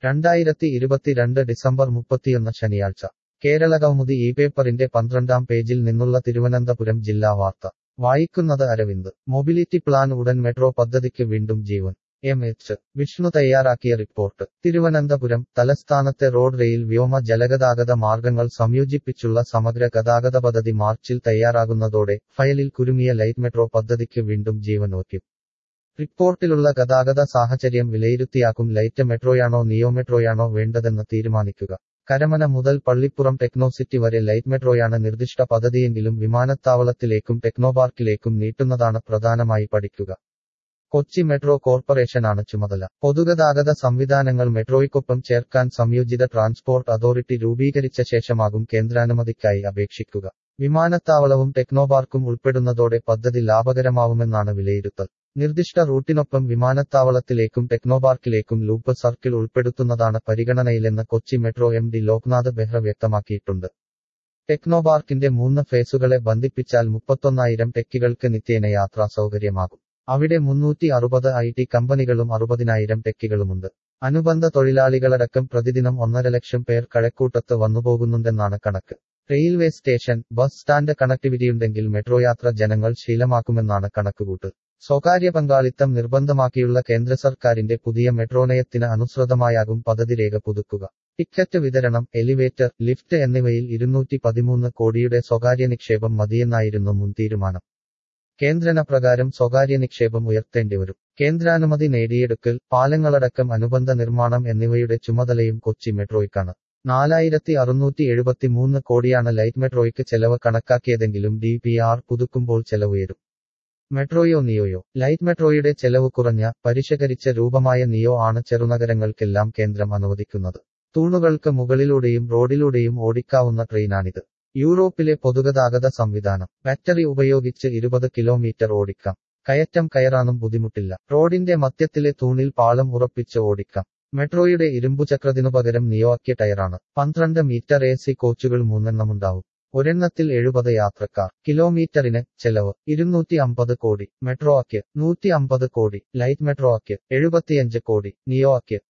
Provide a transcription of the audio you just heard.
രണ്ടായിരത്തി ഇരുപത്തിരണ്ട് ഡിസംബർ മുപ്പത്തിയൊന്ന് ശനിയാഴ്ച കേരളകൗമുദി ഈ പേപ്പറിന്റെ പന്ത്രണ്ടാം പേജിൽ നിന്നുള്ള തിരുവനന്തപുരം ജില്ലാ വാർത്ത വായിക്കുന്നത് അരവിന്ദ് മൊബിലിറ്റി പ്ലാൻ ഉടൻ മെട്രോ പദ്ധതിക്ക് വീണ്ടും ജീവൻ എം എച്ച് വിഷ്ണു തയ്യാറാക്കിയ റിപ്പോർട്ട് തിരുവനന്തപുരം തലസ്ഥാനത്തെ റോഡ് റെയിൽ വ്യോമ ജലഗതാഗത മാർഗങ്ങൾ സംയോജിപ്പിച്ചുള്ള സമഗ്ര ഗതാഗത പദ്ധതി മാർച്ചിൽ തയ്യാറാകുന്നതോടെ ഫയലിൽ കുരുങ്ങിയ ലൈറ്റ് മെട്രോ പദ്ധതിക്ക് വീണ്ടും ജീവൻ വയ്ക്കും റിപ്പോർട്ടിലുള്ള ഗതാഗത സാഹചര്യം വിലയിരുത്തിയാക്കും ലൈറ്റ് മെട്രോയാണോ നിയോ മെട്രോയാണോ വേണ്ടതെന്ന് തീരുമാനിക്കുക കരമന മുതൽ പള്ളിപ്പുറം ടെക്നോസിറ്റി വരെ ലൈറ്റ് മെട്രോയാണ് നിർദ്ദിഷ്ട പദ്ധതിയെങ്കിലും വിമാനത്താവളത്തിലേക്കും ടെക്നോപാർക്കിലേക്കും നീട്ടുന്നതാണ് പ്രധാനമായി പഠിക്കുക കൊച്ചി മെട്രോ കോർപ്പറേഷനാണ് ചുമതല പൊതുഗതാഗത സംവിധാനങ്ങൾ മെട്രോയ്ക്കൊപ്പം ചേർക്കാൻ സംയോജിത ട്രാൻസ്പോർട്ട് അതോറിറ്റി രൂപീകരിച്ച ശേഷമാകും കേന്ദ്രാനുമതിക്കായി അപേക്ഷിക്കുക വിമാനത്താവളവും ടെക്നോപാർക്കും ഉൾപ്പെടുന്നതോടെ പദ്ധതി ലാഭകരമാവുമെന്നാണ് വിലയിരുത്തൽ നിർദ്ദിഷ്ട റൂട്ടിനൊപ്പം വിമാനത്താവളത്തിലേക്കും ടെക്നോപാർക്കിലേക്കും ലൂപ്പ് സർക്കിൾ ഉൾപ്പെടുത്തുന്നതാണ് പരിഗണനയിലെന്ന് Kochi metro M D Loknath Behera വ്യക്തമാക്കിയിട്ടുണ്ട് ടെക്നോപാർക്കിന്റെ മൂന്ന് ഫേസുകളെ ബന്ധിപ്പിച്ചാൽ മുപ്പത്തൊന്നായിരം ടെക്കികൾക്ക് നിത്യേന യാത്രാ സൗകര്യമാകും അവിടെ മുന്നൂറ്റി അറുപത് ഐ ടി കമ്പനികളും അറുപതിനായിരം ടെക്കികളുമുണ്ട് അനുബന്ധ തൊഴിലാളികളടക്കം പ്രതിദിനം ഒന്നര ലക്ഷം പേർ കഴക്കൂട്ടത്ത് വന്നുപോകുന്നുണ്ടെന്നാണ് കണക്ക് റെയിൽവേ സ്റ്റേഷൻ ബസ് സ്റ്റാൻഡ് കണക്ടിവിറ്റിയുണ്ടെങ്കിൽ മെട്രോ യാത്ര ജനങ്ങൾ ശീലമാക്കുമെന്നാണ് കണക്കുകൂട്ട് സ്വകാര്യ പങ്കാളിത്തം നിർബന്ധമാക്കിയുള്ള കേന്ദ്ര സർക്കാരിന്റെ പുതിയ മെട്രോ നയത്തിന് അനുസൃതമായാകും പദ്ധതി രേഖ പുതുക്കുക ടിക്കറ്റ് വിതരണം എലിവേറ്റർ ലിഫ്റ്റ് എന്നിവയിൽ ഇരുന്നൂറ്റി പതിമൂന്ന് കോടിയുടെ സ്വകാര്യ നിക്ഷേപം മതിയെന്നായിരുന്നു മുൻ തീരുമാനം കേന്ദ്രന പ്രകാരം സ്വകാര്യ നിക്ഷേപം ഉയർത്തേണ്ടിവരും കേന്ദ്രാനുമതി നേടിയെടുക്കൽ പാലങ്ങളടക്കം അനുബന്ധ നിർമ്മാണം എന്നിവയുടെ ചുമതലയും കൊച്ചി മെട്രോയ്ക്കാണ് നാലായിരത്തി അറുന്നൂറ്റി എഴുപത്തിമൂന്ന് കോടിയാണ് ലൈറ്റ് മെട്രോയ്ക്ക് ചെലവ് കണക്കാക്കിയതെങ്കിലും ഡി പി ആർ പുതുക്കുമ്പോൾ ചെലവുയരും മെട്രോയോ നിയോയോ ലൈറ്റ് മെട്രോയുടെ ചെലവ് കുറഞ്ഞ പരിഷ്കരിച്ച രൂപമായ നിയോ ആണ് ചെറുനഗരങ്ങൾക്കെല്ലാം കേന്ദ്രം അനുവദിക്കുന്നത് തൂണുകൾക്ക് മുകളിലൂടെയും റോഡിലൂടെയും ഓടിക്കാവുന്ന ട്രെയിനാണിത് യൂറോപ്പിലെ പൊതുഗതാഗത സംവിധാനം ബാറ്ററി ഉപയോഗിച്ച് ഇരുപത് കിലോമീറ്റർ ഓടിക്കാം കയറ്റം കയറാനും ബുദ്ധിമുട്ടില്ല റോഡിന്റെ മധ്യത്തിലെ തൂണിൽ പാളം ഉറപ്പിച്ച് ഓടിക്കാം മെട്രോയുടെ ഇരുമ്പുചക്രത്തിനു പകരം നിയോക്കിയ ടയറാണ് പന്ത്രണ്ട് മീറ്റർ എ സി കോച്ചുകൾ മൂന്നെണ്ണമുണ്ടാവും ഒരെണ്ണത്തിൽ എഴുപത് യാത്രക്കാർ കിലോമീറ്ററിന് ചെലവ് ഇരുന്നൂറ്റി അമ്പത് കോടി മെട്രോ അക്ക് നൂറ്റി അമ്പത് കോടി ലൈറ്റ് മെട്രോ അക്ക് എഴുപത്തിയഞ്ച് കോടി നിയോ അക്ക്